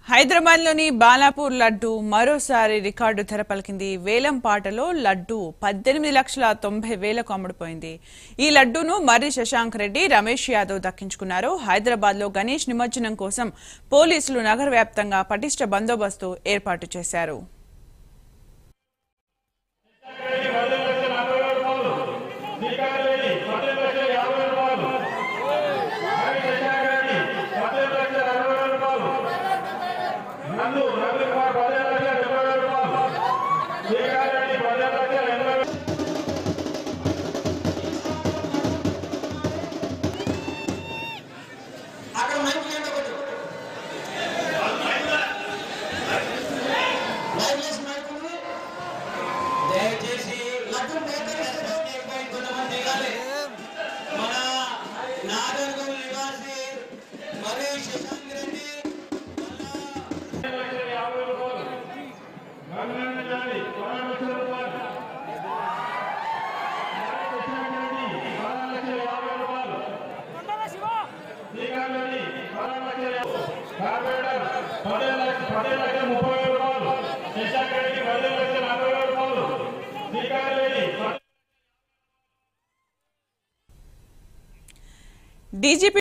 హైదరాబాద్లోని బాలాపూర్ లడ్డు మరోసారి రికార్డు ధర పలికింది వేలం పాటలో లడ్డు పద్దెనిమిది లక్షల తొంభై వేలకు అమ్ముడుపోయింది ఈ లడ్డూను మర్రి శశాంక్ రెడ్డి రమేష్ యాదవ్ దక్కించుకున్నారు హైదరాబాద్లో గణేష్ నిమజ్జనం కోసం పోలీసులు నగర వ్యాప్తంగా పటిష్ట బందోబస్తు ఏర్పాటు చేశారు నందు నవీన్ కుమార్ పదిహేను లక్షల డెబ్బై వేల రూపాయలు శ్రీకాంత్ రెడ్డి పదిహేను లక్షల ఎనభై వేలు. అక్కడ మైక్ లేండి ఒకటి వైర్లెస్ మైక్ ఉంది దయచేసి లడ్డు బేకరిస్తే కొంతమంది దిగాలి మన నాగర్గల్ నివాసి మరి శశాంక్ రెడ్డి లక్షల యాభై రూపాయలు గంగన్న జాతి పదహారు లక్షల రూపాయలు శ్రీకాంత్ రెడ్డి పదహారు లక్షల యాభై రూపాయలు శ్రీకాంత్ రెడ్డి పదహారు లక్షల యాభై కార్పొరేటర్ పదిహేను లక్ష పదిహేను లక్షల ముప్పై వేల రూపాయలు శశాంక్ రెడ్డి పదిహేను లక్షల నలభై వేల రూపాయలు శ్రీకాంత్ రెడ్డి డీజీపీ